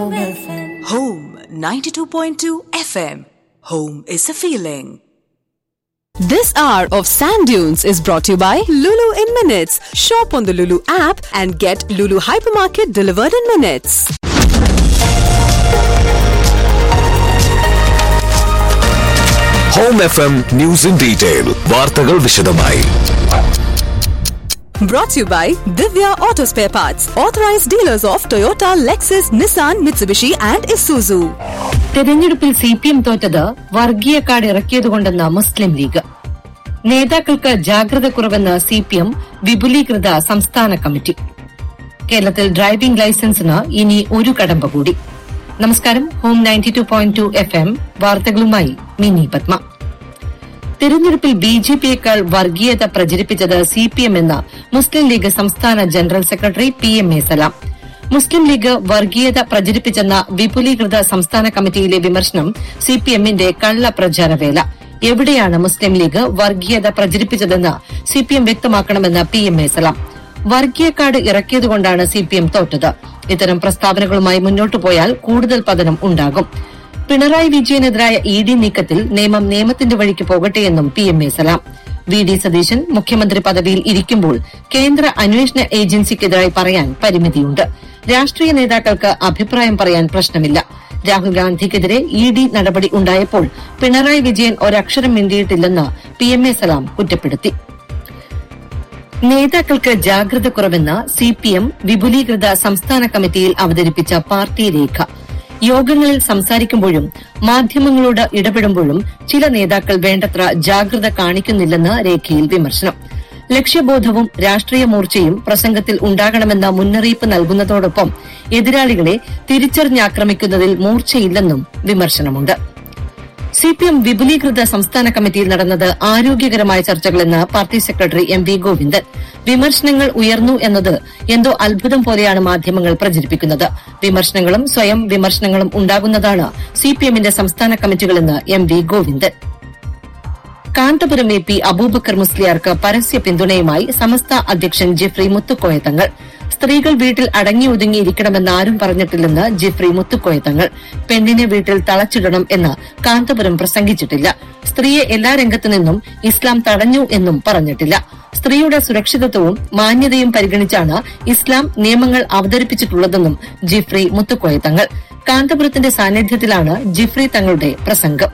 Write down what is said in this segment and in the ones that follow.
Home 92.2 FM. Home is a feeling. This hour of Sand Dunes is brought to you by Lulu in Minutes. Shop on the Lulu app and get Lulu Hypermarket delivered in minutes. Home F M news in detail വാർത്തകൾ വിശദമായി Brought to you by Divya Auto Spare Parts, authorized dealers of Toyota, Lexus, Nissan, Mitsubishi, and Isuzu. തെരഞ്ഞെടുപ്പിൽ C P M തോറ്റത് വർഗീയ card ഇറക്കിയതുകൊണ്ടെന്ന് മുസ്ലിം ലീഗ് നേതാക്കൾക്ക് ജാഗ്രത കുറവെന്ന് C P M വിപുലീകൃത സംസ്ഥാന കമ്മിറ്റി കേരളത്തിൽ ഡ്രൈവിംഗ് ലൈസൻസിന് ഇനി ഒരു കടമ്പ കൂടി നമസ്കാരം home ninety two point two F M വാർത്തകളുമായി മിനി പത്മ തിരഞ്ഞെടുപ്പിൽ ബി ജെ പിയേക്കാൾ വർഗീയത പ്രചരിപ്പിച്ചത് സി പി എം എന്ന മുസ്ലിം ലീഗ് സംസ്ഥാന general secretary P M A Salam Muslim League വർഗീയത പ്രചരിപ്പിച്ചെന്ന വിപുലീകൃത സംസ്ഥാന കമ്മിറ്റിയിലെ വിമർശനം സി പി എമ്മിന്റെ കള്ള പ്രചാരവേല എവിടെയാണ് മുസ്ലിം ലീഗ് വർഗീയത പ്രചരിപ്പിച്ചതെന്ന് സി പി എം വ്യക്തമാക്കണമെന്ന് പി എം എ സലാം വർഗീയ കാർഡ് ഇറക്കിയതുകൊണ്ടാണ് സി പി എം തോറ്റത് ഇത്തരം പ്രസ്താവനകളുമായി മുന്നോട്ടു പോയാൽ കൂടുതൽ പതനം ഉണ്ടാകും പിണറായി വിജയനെതിരായ ഇ ഡി നീക്കത്തിൽ നിയമം നിയമത്തിന്റെ വഴിക്ക് പോകട്ടെയെന്നും P M A Salam V D Satheesan മുഖ്യമന്ത്രി പദവിയിൽ ഇരിക്കുമ്പോൾ കേന്ദ്ര അന്വേഷണ ഏജൻസിക്കെതിരായി പറയാൻ പരിമിതിയുണ്ട് രാഷ്ട്രീയ നേതാക്കൾക്ക് അഭിപ്രായം പറയാൻ പ്രശ്നമില്ല രാഹുൽ ഗാന്ധിക്കെതിരെ ഇ ഡി നടപടി ഉണ്ടായപ്പോൾ പിണറായി വിജയൻ ഒരക്ഷരം മിണ്ടിയിട്ടില്ലെന്ന് പി എം എ സലാം കുറ്റപ്പെടുത്തി നേതാക്കൾക്ക് ജാഗ്രത കുറവെന്ന സി പി എം വിപുലീകൃത സംസ്ഥാന കമ്മിറ്റിയിൽ അവതരിപ്പിച്ച പാർട്ടി രേഖ യോഗങ്ങളിൽ സംസാരിക്കുമ്പോഴും മാധ്യമങ്ങളോട് ഇടപെടുമ്പോഴും ചില നേതാക്കൾ വേണ്ടത്ര ജാഗ്രത കാണിക്കുന്നില്ലെന്ന് രേഖയിൽ വിമർശനം ലക്ഷ്യബോധവും രാഷ്ട്രീയ മൂർച്ചയും പ്രസംഗത്തിൽ ഉണ്ടാകണമെന്ന മുന്നറിയിപ്പ് നൽകുന്നതോടൊപ്പം എതിരാളികളെ തിരിച്ചറിഞ്ഞാക്രമിക്കുന്നതിൽ മൂർച്ചയില്ലെന്നും വിമർശനമുണ്ട് സി പി എം വിപുലീകൃത സംസ്ഥാന കമ്മിറ്റിയിൽ നടന്നത് ആരോഗ്യകരമായ ചർച്ചകളെന്ന് party secretary M V Govindan വിമർശനങ്ങൾ ഉയർന്നു എന്നത് എന്തോ അത്ഭുതം പോലെയാണ് മാധ്യമങ്ങൾ പ്രചരിപ്പിക്കുന്നത് വിമർശനങ്ങളും സ്വയം വിമർശനങ്ങളും ഉണ്ടാകുന്നതാണ് സി പി എമ്മിന്റെ സംസ്ഥാന കമ്മിറ്റികളെന്ന് M V Govindan Kanthapuram A P Abubakar മുസ്ലിയാർക്ക് പരസ്യ പിന്തുണയുമായി സമസ്ത അധ്യക്ഷൻ ജിഫ്രി മുത്തുക്കോയ തങ്ങൾ സ്ത്രീകൾ വീട്ടിൽ അടങ്ങി ഒതുങ്ങിയിരിക്കണമെന്ന് ആരും പറഞ്ഞിട്ടില്ലെന്ന് ജിഫ്രി മുത്തുക്കോയ തങ്ങൾ പെണ്ണിനെ വീട്ടിൽ തളച്ചിടണം എന്ന് കാന്തപുരം പ്രസംഗിച്ചിട്ടില്ല സ്ത്രീയെ എല്ലാ രംഗത്തു നിന്നും ഇസ്ലാം തടഞ്ഞു എന്നും പറഞ്ഞിട്ടില്ല സ്ത്രീയുടെ സുരക്ഷിതത്വവും മാന്യതയും പരിഗണിച്ചാണ് ഇസ്ലാം നിയമങ്ങൾ അവതരിപ്പിച്ചിട്ടുള്ളതെന്നും ജിഫ്രി മുത്തുക്കോയ തങ്ങൾ കാന്തപുരത്തിന്റെ സാന്നിധ്യത്തിലാണ് ജിഫ്രി തങ്ങളുടെ പ്രസംഗം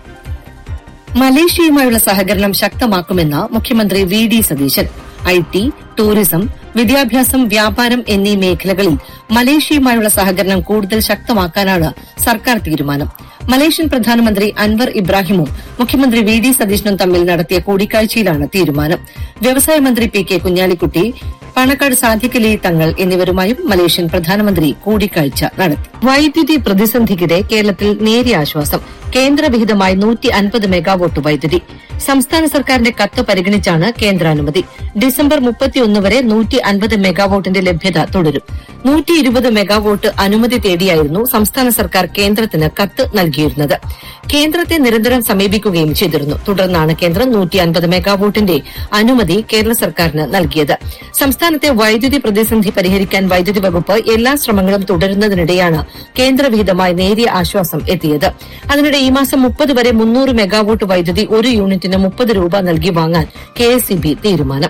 മലേഷ്യയുമായുള്ള സഹകരണം ശക്തമാക്കുമെന്ന് മുഖ്യമന്ത്രി V D Satheesan I T tourism വിദ്യാഭ്യാസം വ്യാപാരം എന്നീ മേഖലകളിൽ മലേഷ്യയുമായുള്ള സഹകരണം കൂടുതൽ ശക്തമാക്കാനാണ് സർക്കാർ തീരുമാനം മലേഷ്യൻ പ്രധാനമന്ത്രി അൻവർ ഇബ്രാഹിമും മുഖ്യമന്ത്രി വി ഡി സതീശനും തമ്മിൽ നടത്തിയ കൂടിക്കാഴ്ചയിലാണ് തീരുമാനം വ്യവസായ മന്ത്രി പി കെ കുഞ്ഞാലിക്കുട്ടി പാണക്കാട് സാധിക്കലി തങ്ങൾ എന്നിവരുമായും മലേഷ്യൻ പ്രധാനമന്ത്രി കൂടിക്കാഴ്ച നടത്തി വൈദ്യുതി പ്രതിസന്ധിക്കിടെ കേരളത്തിൽ നേരിയ ആശ്വാസം കേന്ദ്രവിഹിതമായി നൂറ്റി അൻപത് മെഗാവോട്ട് വൈദ്യുതി സംസ്ഥാന സർക്കാരിന്റെ കത്ത് പരിഗണിച്ചാണ് കേന്ദ്രാനുമതി ഡിസംബർ മുപ്പത്തിയൊന്ന് വരെ നൂറ്റി അൻപത് മെഗാവോട്ടിന്റെ ലഭ്യത തുടരും നൂറ്റി ഇരുപത് മെഗാവോട്ട് അനുമതി തേടിയായിരുന്നു സംസ്ഥാന സർക്കാർ കേന്ദ്രത്തിന് കത്ത് നൽകിയിരുന്നത് കേന്ദ്രത്തെ നിരന്തരം സമീപിക്കുകയും ചെയ്തിരുന്നു തുടർന്നാണ് കേന്ദ്രം നൂറ്റി അൻപത് മെഗാവോട്ടിന്റെ അനുമതി കേരള സർക്കാരിന് നൽകിയത് സംസ്ഥാനത്തെ വൈദ്യുതി പ്രതിസന്ധി പരിഹരിക്കാൻ വൈദ്യുതി വകുപ്പ് എല്ലാ ശ്രമങ്ങളും തുടരുന്നതിനിടെയാണ് കേന്ദ്രവിഹിതമായി നേരിയ ആശ്വാസം എത്തിയത് അതിനിടെ ഈ മാസം മുപ്പത് വരെ മുന്നൂറ് മെഗാവോട്ട് വൈദ്യുതി ഒരു യൂണിറ്റിന് മുപ്പത് രൂപ നൽകി വാങ്ങാൻ കെ തീരുമാനം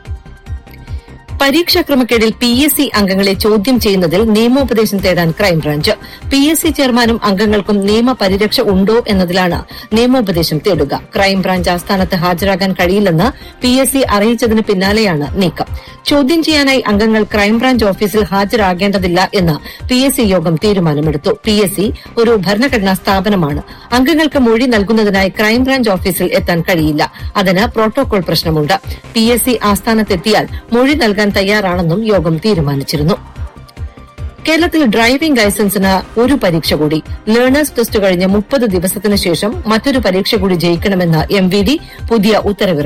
പരീക്ഷാ ക്രമക്കേടിൽ പി എസ് സി അംഗങ്ങളെ ചോദ്യം ചെയ്യുന്നതിൽ നിയമോപദേശം തേടാൻ ക്രൈംബ്രാഞ്ച് പി എസ് സി ചെയർമാനും അംഗങ്ങൾക്കും നിയമപരിരക്ഷ ഉണ്ടോ എന്നതിലാണ് നിയമോപദേശം തേടുക ക്രൈംബ്രാഞ്ച് ആസ്ഥാനത്ത് ഹാജരാകാൻ കഴിയില്ലെന്ന് പി എസ് സി അറിയിച്ചതിന് പിന്നാലെയാണ് നീക്കം ചോദ്യം ചെയ്യാനായി അംഗങ്ങൾ ക്രൈംബ്രാഞ്ച് ഓഫീസിൽ ഹാജരാകേണ്ടതില്ല എന്ന് പി എസ് സി യോഗം തീരുമാനമെടുത്തു പി എസ് സി ഒരു ഭരണഘടനാ സ്ഥാപനമാണ് അംഗങ്ങൾക്ക് മൊഴി നൽകുന്നതിനായി ക്രൈംബ്രാഞ്ച് ഓഫീസിൽ എത്താൻ കഴിയില്ല അതിന് പ്രോട്ടോകോൾ പ്രശ്നമുണ്ട് പി എസ് സി ആസ്ഥാനത്തെത്തിയാൽ മൊഴി നൽകാൻ തയ്യാറാണെന്നും യോഗം തീരുമാനിച്ചിരുന്നു കേരളത്തിൽ ഡ്രൈവിംഗ് ലൈസൻസിന് ഒരു പരീക്ഷ കൂടി ലേണേഴ്സ് ടെസ്റ്റ് കഴിഞ്ഞ് മുപ്പത് ദിവസത്തിന് ശേഷം മറ്റൊരു പരീക്ഷ കൂടി ജയിക്കണമെന്ന് എം വി ഡി പുതിയ ഉത്തരവിറക്കി